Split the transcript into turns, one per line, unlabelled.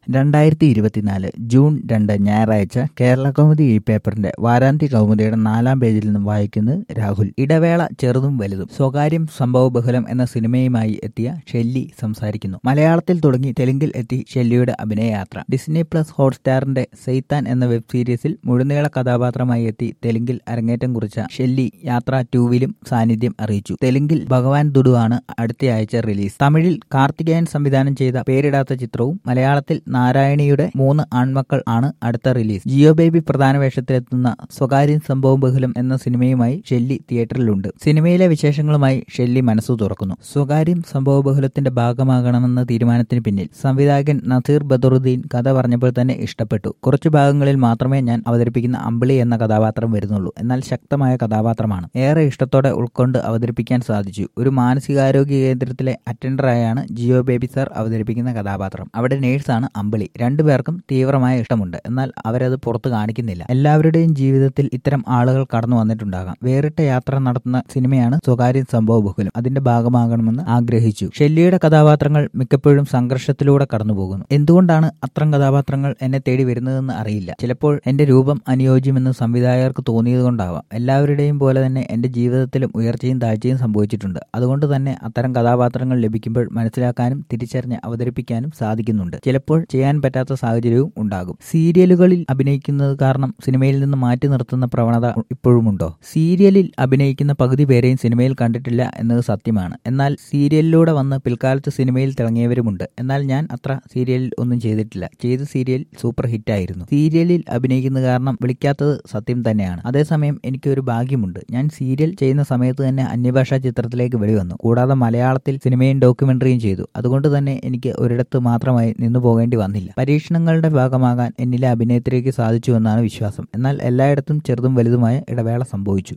രണ്ടായിരത്തി ഇരുപത്തിനാല് ജൂൺ രണ്ട് ഞായറാഴ്ച കേരള കൗമുദി ഈ പേപ്പറിന്റെ വാരാന്ത്യ കൗമുദിയുടെ നാലാം പേജിൽ നിന്നും വായിക്കുന്നത് രാഹുൽ ഇടവേള ചെറുതും വലുതും സ്വകാര്യം സംഭവബഹുലം എന്ന സിനിമയുമായി എത്തിയ ഷെല്ലി സംസാരിക്കുന്നു മലയാളത്തിൽ തുടങ്ങി തെലുങ്കിൽ എത്തി ഷെല്ലിയുടെ അഭിനയയാത്ര ഡിസ്നി പ്ലസ് ഹോട്ട്സ്റ്റാറിന്റെ സെയ്ത്താൻ എന്ന വെബ് സീരീസിൽ മുഴുനീള കഥാപാത്രമായി എത്തി തെലുങ്കിൽ അരങ്ങേറ്റം കുറിച്ച ഷെല്ലി യാത്ര ടൂവിലും സാന്നിധ്യം അറിയിച്ചു തെലുങ്കിൽ ഭഗവാൻ ദുഡു ആണ് അടുത്തയാഴ്ച റിലീസ് തമിഴിൽ കാർത്തികേയൻ സംവിധാനം ചെയ്ത പേരിടാത്ത ചിത്രവും മലയാളത്തിൽ നാരായണിയുടെ മൂന്ന് ആൺമക്കൾ ആണ് അടുത്ത റിലീസ് ജിയോ ബേബി പ്രധാന വേഷത്തിലെത്തുന്ന സ്വകാര്യം സംഭവം ബഹുലം എന്ന സിനിമയുമായി ഷെല്ലി തിയേറ്ററിലുണ്ട് സിനിമയിലെ വിശേഷങ്ങളുമായി ഷെല്ലി മനസ്സു തുറക്കുന്നു സ്വകാര്യം സംഭവ ബഹുലത്തിന്റെ ഭാഗമാകണമെന്ന തീരുമാനത്തിന് പിന്നിൽ സംവിധായകൻ നസീർ ബദറുദ്ദീൻ കഥ പറഞ്ഞപ്പോൾ തന്നെ ഇഷ്ടപ്പെട്ടു കുറച്ചു ഭാഗങ്ങളിൽ മാത്രമേ ഞാൻ അവതരിപ്പിക്കുന്ന അമ്പിളി എന്ന കഥാപാത്രം വരുന്നുള്ളൂ എന്നാൽ ശക്തമായ കഥാപാത്രമാണ് ഏറെ ഇഷ്ടത്തോടെ ഉൾക്കൊണ്ട് അവതരിപ്പിക്കാൻ സാധിച്ചു ഒരു മാനസികാരോഗ്യ കേന്ദ്രത്തിലെ അറ്റൻഡറായാണ് ജിയോ ബേബി സാർ അവതരിപ്പിക്കുന്ന കഥാപാത്രം അവിടെ നേഴ്സാണ് അമ്പിളി രണ്ടുപേർക്കും തീവ്രമായ ഇഷ്ടമുണ്ട് എന്നാൽ അവരത് പുറത്തു കാണിക്കുന്നില്ല എല്ലാവരുടെയും ജീവിതത്തിൽ ഇത്തരം ആളുകൾ കടന്നു വന്നിട്ടുണ്ടാകാം വേറിട്ട യാത്ര നടത്തുന്ന സിനിമയാണ് സ്വകാര്യം സംഭവ ബഹുലം അതിന്റെ ഭാഗമാകണമെന്ന് ആഗ്രഹിച്ചു ഷെല്ലിയുടെ കഥാപാത്രങ്ങൾ മിക്കപ്പോഴും സംഘർഷത്തിലൂടെ കടന്നുപോകുന്നു എന്തുകൊണ്ടാണ് അത്തരം കഥാപാത്രങ്ങൾ എന്നെ തേടി വരുന്നതെന്ന് അറിയില്ല ചിലപ്പോൾ എന്റെ രൂപം അനുയോജ്യമെന്ന് സംവിധായകർക്ക് തോന്നിയതുകൊണ്ടാവാം എല്ലാവരുടെയും പോലെ തന്നെ എന്റെ ജീവിതത്തിലും ഉയർച്ചയും താഴ്ചയും സംഭവിച്ചിട്ടുണ്ട് അതുകൊണ്ട് തന്നെ അത്തരം കഥാപാത്രങ്ങൾ ലഭിക്കുമ്പോൾ മനസ്സിലാക്കാനും തിരിച്ചറിഞ്ഞ് അവതരിപ്പിക്കാനും സാധിക്കുന്നുണ്ട് ചിലപ്പോൾ ചെയ്യാൻ പറ്റാത്ത സാഹചര്യവും ഉണ്ടാകും സീരിയലുകളിൽ അഭിനയിക്കുന്നത് കാരണം സിനിമയിൽ നിന്ന് മാറ്റി നിർത്തുന്ന പ്രവണത ഇപ്പോഴുമുണ്ടോ സീരിയലിൽ അഭിനയിക്കുന്ന പകുതി പേരെയും സിനിമയിൽ കണ്ടിട്ടില്ല എന്നത് സത്യമാണ് എന്നാൽ സീരിയലിലൂടെ വന്ന് പിൽക്കാലത്ത് സിനിമയിൽ തിളങ്ങിയവരുമുണ്ട് എന്നാൽ ഞാൻ അത്ര സീരിയലിൽ ഒന്നും ചെയ്തിട്ടില്ല ചെയ്ത സീരിയൽ സൂപ്പർ ഹിറ്റായിരുന്നു സീരിയലിൽ അഭിനയിക്കുന്ന കാരണം വിളിക്കാത്തത് സത്യം തന്നെയാണ് അതേസമയം എനിക്ക് ഒരു ഭാഗ്യമുണ്ട് ഞാൻ സീരിയൽ ചെയ്യുന്ന സമയത്ത് തന്നെ അന്യഭാഷാ ചിത്രത്തിലേക്ക് വെളിവന്നു കൂടാതെ മലയാളത്തിൽ സിനിമയും ഡോക്യുമെന്ററിയും ചെയ്തു അതുകൊണ്ട് തന്നെ എനിക്ക് ഒരിടത്ത് മാത്രമായി നിന്നു പോകേണ്ടി വന്നില്ല പരീക്ഷണങ്ങളുടെ ഭാഗമാകാൻ എന്നിലെ അഭിനയത്തിലേക്ക് സാധിച്ചു എന്നാണ് വിശ്വാസം എന്നാൽ എല്ലായിടത്തും ചെറുതും വലുതുമായ ഇടവേള സംഭവിച്ചു